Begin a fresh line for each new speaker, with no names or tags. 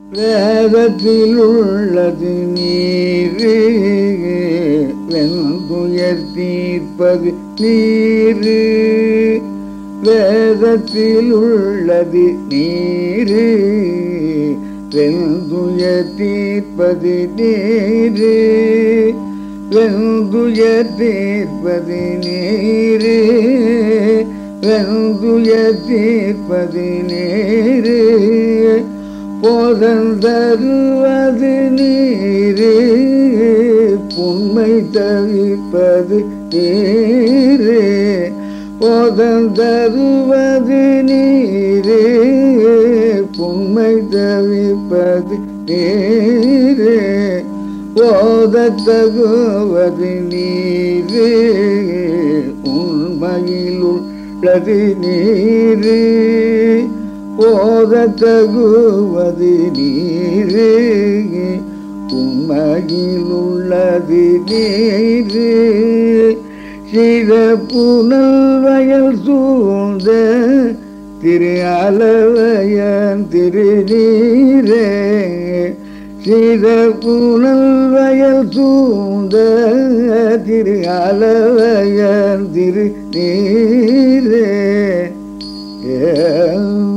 வேதத்தில் உள்ளது நீரு வெண்துயர் தீர்ப்பது நீரு வேதத்தில் உள்ளது நீரு வெண்துயர் தீர்ப்பது நீரு வெண்துயர் தீர்ப்பது நீரு வெண்துயர் தீர்ப்பது நீரு போதந்தருவது நீரு புண்மை தவிப்பது நீரு போதந்தருவது நீரு புண்மை தவிப்பது நீரு போதத்தகுவது நீரு உண்மையில் உள்ளது நீரு போதத்தகுவது நீரு உண்மையில் உள்ளது நீரு சித புனல் வயல் சூழ்ந்த திரு அளவையன் திருநீரே சித புனல் வயல் சூழ்ந்த திரு அளவையன் திரு நீரே ஏ